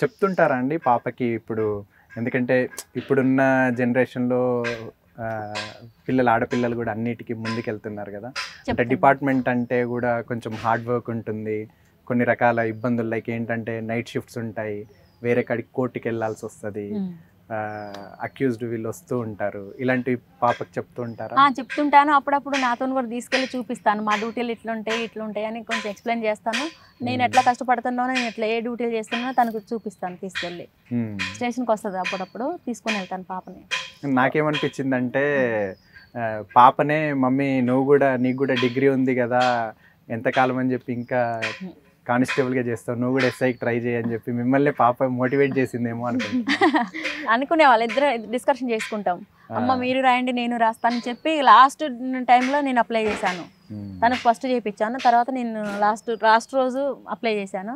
చెప్తుంటారా అండి పాపకి ఇప్పుడు ఎందుకంటే ఇప్పుడున్న జనరేషన్లో ఆ, పిల్లలు ఆడపిల్లలు కూడా అన్నిటికీ ముందుకెళ్తున్నారు కదా అంటే చెప్తాను. డిపార్ట్మెంట్ అంటే కూడా కొంచెం హార్డ్ వర్క్ ఉంటుంది కొన్ని రకాల ఇబ్బందులు లైక్ ఏంటంటే నైట్ షిఫ్ట్స్ ఉంటాయి వేరే కాడికి కోర్టుకి వెళ్ళాల్సి వస్తుంది ఉమ్. అక్యూజ్డ్ వీళ్ళు వస్తూ ఉంటారు ఇలాంటివి పాపకి చెప్తూ ఉంటారా ఆ, చెప్తుంటాను అప్పుడప్పుడు నాతో కూడా తీసుకెళ్ళి చూపిస్తాను మా డ్యూటీలు ఇట్లా ఉంటాయి ఇట్లా ఉంటాయి అని కొంచెం ఎక్స్ప్లెయిన్ చేస్తాను నేను ఎట్లా కష్టపడుతున్నానో నేను ఎట్లా ఏ డ్యూటీలు చేస్తున్నానో తనకు చూపిస్తాను తీసుకెళ్ళి మ్మ్. స్టేషన్కి వస్తుంది అప్పుడప్పుడు తీసుకొని వెళ్తాను పాపని నాకేమనిపించిందంటే ఆ, పాపనే మమ్మీ నువ్వు కూడా నీకు కూడా డిగ్రీ ఉంది కదా ఎంతకాలం అని చెప్పి ఇంకా కానిస్టేబుల్ గా చేస్తావు నువ్వు కూడా ఎస్ఐకి ట్రై చేయని చెప్పి మిమ్మల్ని పాప మోటివేట్ చేసిందేమో అనుకుంటున్నా అనుకునే వాళ్ళు ఇద్దరు డిస్కషన్ చేసుకుంటాం అమ్మ మీరు రాయండి నేను రాస్తానని చెప్పి లాస్ట్ టైంలో నేను అప్లై చేశాను మ్మ్. తనకు ఫస్ట్ చేయించాను తర్వాత నేను లాస్ట్ లాస్ట్ రోజు అప్లై చేశాను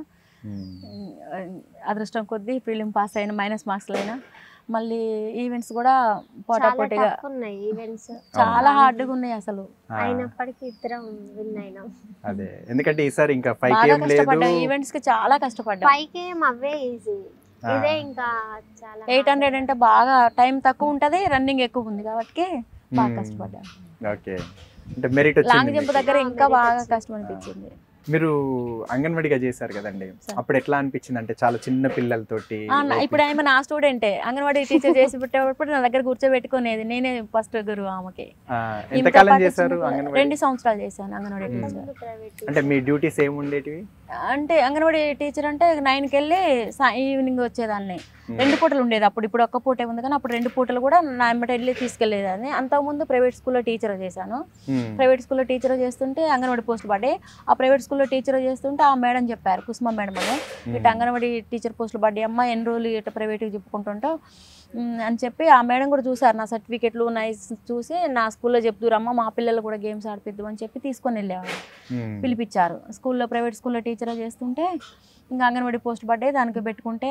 మ్మ్. అదృష్టం కొద్దీ ప్రిలిమ్ పాస్ అయిన మైనస్ మార్క్స్లో అయినా మళ్ళీ ఈవెంట్స్ కూడా చాలా పోటాపోటీగా టఫ్ ఉన్నాయి ఈవెంట్స్ చాలా హార్డ్గా ఉన్నాయి అసలు ఆ, అయినప్పటికీ ఇద్దరం విన్ అయినాం అదే ఎందుకంటే ఈసారి ఇంకా ఫైవ్ బాగా ఏం లేదు కష్టపడ్డా ఈవెంట్స్ కి చాలా కష్టపడ్డా పైకి ఏం అవే ఈజీ ఆ. ఇదే ఇంకా చాలా ఎయిట్ హండ్రెడ్ అంటే బాగా టైం తక్కువ ఉంటది రన్నింగ్ ఎక్కువ ఉంది కాబట్టి బాగా మ్మ్. కష్టపడ్డా ఓకే అంటే మెరిట్ లాంగ్ వచ్చింది జంప్ మీకు. దగ్గర ఆ, ఇంకా merit బాగా వచ్చింది. కష్టం అనిపించింది మీరు అంగన్వాడిగా చేశారు కదండి సార్. అప్పుడు ఎట్లా అనిపించింది అంటే చాలా చిన్న పిల్లలతోటి ఆ, నా- ఇప్పుడు ఆమె నా స్టూడెంటే అంగన్వాడీ టీచర్ చేసి పెట్టేటప్పుడు నా దగ్గర కూర్చోబెట్టుకునేది నేనే ఫస్ట్ గురువు ఆమెకి ఆ, ఈమెతో ఎంతకాలం పాటు చేశారు చిన్న- అంగన్వాడి రెండు సంవత్సరాలు చేశాను అంగన్వాడీ మ్మ్. టీచర్ ప్రైవేట్ అంటే మీ డ్యూటీస్ ఏమి ఉండేటివి అంటే అంగన్వాడీ టీచర్ అంటే నైన్కి వెళ్ళి సా- ఈవినింగ్ వచ్చేదాన్ని రెండు పూటలు ఉండేది అప్పుడు ఇప్పుడు ఒక్క పూటే ఉంది కానీ అప్పుడు రెండు పూటలు కూడా నా ఎమ్మట వెళ్ళి తీసుకెళ్లేదాన్ని అంతకుముందు ప్రైవేట్ స్కూల్లో టీచర్ చేశాను మ్మ్. ప్రైవేట్ స్కూల్లో టీచర్ చేస్తుంటే అంగన్వాడీ పోస్ట్ పడ్డాయి ఆ ప్రైవేట్ స్కూల్లో టీచర్ చేస్తుంటే ఆ మేడం చెప్పారు కుసుమ మేడం అని ఇట్లా అంగన్వాడీ టీచర్ పోస్టులు పడ్డాయి అమ్మ ఎన్ని రోజులు ఇట్లా ప్రైవేట్కి చెప్పుకుంటుంటావు ఉమ్, అని చెప్పి ఆ మేడం కూడా చూసారు నా సర్టిఫికెట్లు నైస్ చూసి నా స్కూల్లో చెప్తురమ్మ మా పిల్లలు కూడా గేమ్స్ ఆడిపిద్దాం అని చెప్పి తీసుకొని వెళ్ళేవారు మ్మ్. పిలిపించారు స్కూల్లో ప్రైవేట్ స్కూల్లో టీచర్ చేస్తుంటే ఇంకా అంగన్వాడీ పోస్ట్ పడ్డాయి దానికి పెట్టుకుంటే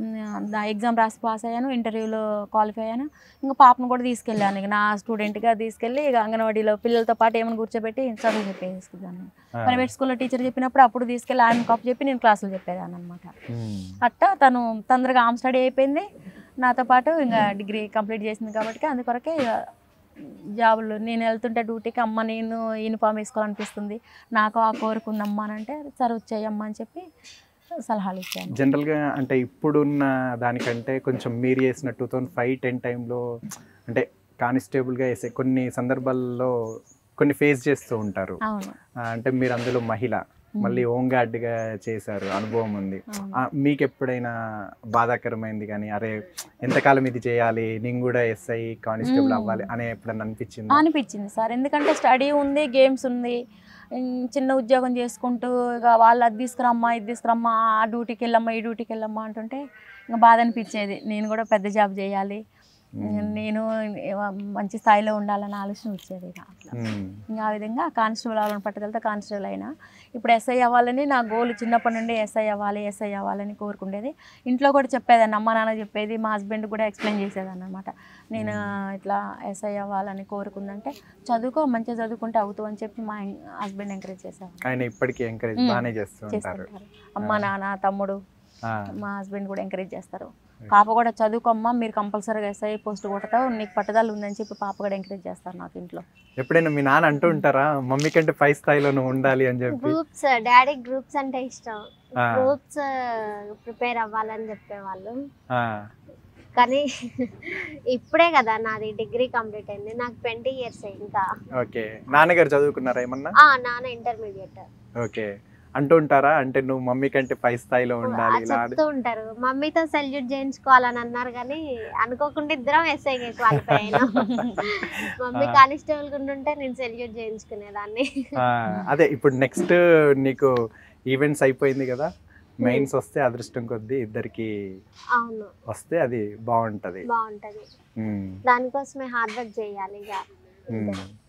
ఎగ్జామ్ రాసి పాస్ అయ్యాను ఇంటర్వ్యూలో క్వాలిఫై అయ్యాను ఇంకా పాపను కూడా తీసుకెళ్ళాను ఇక నా స్టూడెంట్గా తీసుకెళ్ళి ఇక అంగన్వాడీలో పిల్లలతో పాటు ఏమైనా కూర్చోబెట్టి చదువు చెప్పేసుకున్నాను ఆ. ప్రైవేట్ స్కూల్లో టీచర్ చెప్పినప్పుడు అప్పుడు తీసుకెళ్ళి ఆయన కాపు చెప్పి నేను క్లాసులు చెప్పేదాన్ని అనమాట మ్మ్. అట్టా తను తొందరగా ఆమె స్టడీ అయిపోయింది నాతో పాటు ఇంకా డిగ్రీ కంప్లీట్ చేసింది కాబట్టి అందుకొరకే ఇక జాబులు నేను వెళ్తుంటే డ్యూటీకి అమ్మ నేను యూనిఫామ్ వేసుకోవాలనిపిస్తుంది నాకు ఆ కోరిక ఉందమ్మా అని అంటే సరే వచ్చేయమ్మా అని చెప్పి సలహాలు ఇచ్చాను జనరల్ గా అంటే ఇప్పుడున్న దానికంటే కొంచెం మీరు చేసిన టూ థౌజండ్ ఫైవ్ టెన్ టైంలో అంటే కానిస్టేబుల్ గా వేసే కొన్ని సందర్భాల్లో కొన్ని ఫేస్ చేస్తూ ఉంటారు అవును ఆ, అంటే మీరు అందులో మహిళ మళ్ళీ హోమ్ గార్డ్ గా చేశారు అనుభవం ఉంది అవును. ఆ, మీకు ఎప్పుడైనా బాధాకరమైంది కానీ అరే ఎంతకాలం ఇది చేయాలి నేను కూడా ఎస్ఐ కానిస్టేబుల్ మ్మ్. అవ్వాలి అనే ఎప్పుడన్నా అనిపించింది అనిపించింది సార్ ఎందుకంటే స్టడీ ఉంది గేమ్స్ ఉంది ఉమ్, చిన్న ఉద్యోగం చేసుకుంటూ ఇక వాళ్ళు అది తీసుకురమ్మా ఇది తీసుకురమ్మా ఆ డ్యూటీకి వెళ్ళమ్మా ఈ డ్యూటీకి వెళ్ళమ్మా అంటుంటే ఇంకా బాధ అనిపించేది నేను కూడా పెద్ద జాబ్ చేయాలి నేను ఏవ- మంచి స్థాయిలో ఉండాలన్న ఆలోచన వచ్చేది ఇక అట్లా ఇంకా ఆ విధంగా కానిస్టేబుల్ అవ్వాలని పట్టుదలతో కానిస్టేబుల్ అయినా ఇప్పుడు ఎస్ఐ అవ్వాలని నా గోల్ చిన్నప్పటి నుండి ఎస్ఐ అవ్వాలి ఎస్ఐ అవ్వాలని కోరుకుండేది ఇంట్లో కూడా చెప్పేదాన్ని అమ్మ నాన్న చెప్పేది మా హస్బెండ్ కూడా ఎక్స్ప్లెయిన్ చేసేదాన్ని అనమాట నేను ఇట్లా ఎస్ఐ అవ్వాలని కోరుకుందంటే చదువుకో మంచిగా చదువుకుంటే అవుతావు అని చెప్పి మా హస్బెండ్ ఎంకరేజ్ చేశారు ఆయన ఇప్పటికీ ఎంకరేజ్ మ్మ్. బాగానే చేస్తూ ఉంటారు చేస్తుంటారు అమ్మ నాన్న తమ్ముడు ఆ, మా హస్బెండ్ కూడా ఎంకరేజ్ చేస్తారు పాప కూడా చదువుకోమ్మా మీరు కంపల్సరీగా ఎస్ఐ పోస్ట్ కొడతావు నీకు పట్టుదల ఉందని చెప్పి పాప కూడా ఎంకరేజ్ చేస్తారు నాకు ఇంట్లో ఎప్పుడైనా మీ నాన్న అంటూ ఉంటారా మమ్మీ కంటే పై స్థాయిలో నువ్వు ఉండాలి అని చెప్పి గ్రూప్స్ డాడీ గ్రూప్స్ అంటే ఇష్టం ఆ, గ్రూప్స్ ప్రిపేర్ అవ్వాలని చెప్పేవాళ్ళు ఆ, కానీ ఇప్పుడే కదా నాది డిగ్రీ కంప్లీట్ అయింది నాకు ట్వంటీ ఇయర్స్ ఇంకా ఓకే నాన్నగారు చదువుకున్నారా ఏమన్నా ఆ నాన్న ఇంటర్మీడియట్ ఓకే అంటూ ఉంటారా అంటే నువ్వు మమ్మీ కంటే పై స్థాయిలో ఉండాలి ఇలా అని. చెప్తూ ఉంటారు మమ్మీతో సెల్యూట్ చేయించుకోవాలని అన్నారు కానీ అనుకోకుండా ఇద్దరం ఎస్ఐకి క్వాలిఫై అయినా మమ్మీ ఆ. కానిస్టేబుల్ ఉంటుంటే నేను సెల్యూట్ చేయించుకునేదాన్ని ఆ, అదే ఇప్పుడు నెక్స్ట్ నీకు ఈవెంట్స్ అయిపోయింది కదా మెయిన్స్ వస్తే అదృష్టం కొద్దీ ఇద్దరికి అవును వస్తే అది బాగుంటది బాగుంటది ఉమ్, దానికోసమే హార్డ్ వర్క్ చేయాలి ఇక ఉమ్.